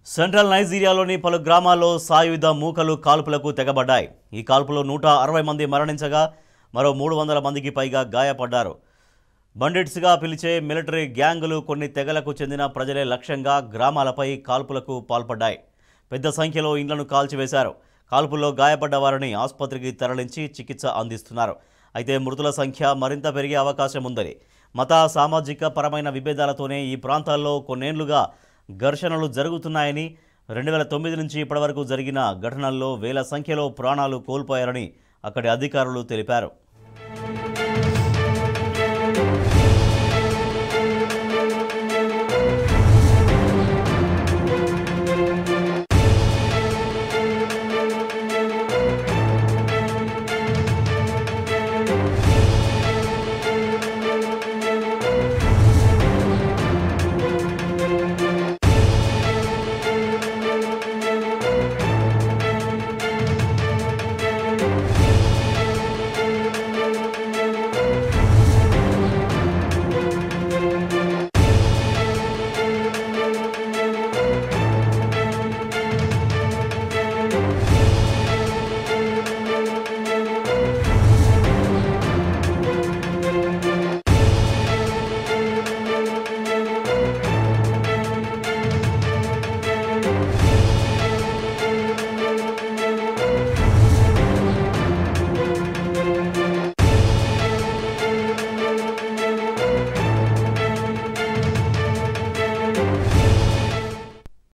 central నైజీరియాలోని పలు గ్రామాల్లో సాయుధ మూకలు కాల్పులకు తెగబడ్డాయి ఈ కాల్పులో నూట అరవై మంది మరణించగా మరో మూడు వందల మందికి పైగా గాయపడ్డారు బండిట్స్గా పిలిచే మిలిటరీ గ్యాంగులు కొన్ని తెగలకు చెందిన ప్రజలే లక్ష్యంగా గ్రామాలపై కాల్పులకు పాల్పడ్డాయి పెద్ద సంఖ్యలో ఇండ్లను కాల్చివేశారు కాల్పుల్లో గాయపడ్డ వారిని ఆసుపత్రికి తరలించి చికిత్స అందిస్తున్నారు అయితే మృతుల సంఖ్య మరింత పెరిగే అవకాశం ఉందని మత సామాజిక పరమైన విభేదాలతోనే ఈ ప్రాంతాల్లో కొన్నేళ్లుగా ఘర్షణలు జరుగుతున్నాయని రెండు వేల తొమ్మిది నుంచి ఇప్పటివరకు జరిగిన ఘటనల్లో వేల సంఖ్యలో ప్రాణాలు కోల్పోయారని అక్కడి అధికారులు తెలిపారు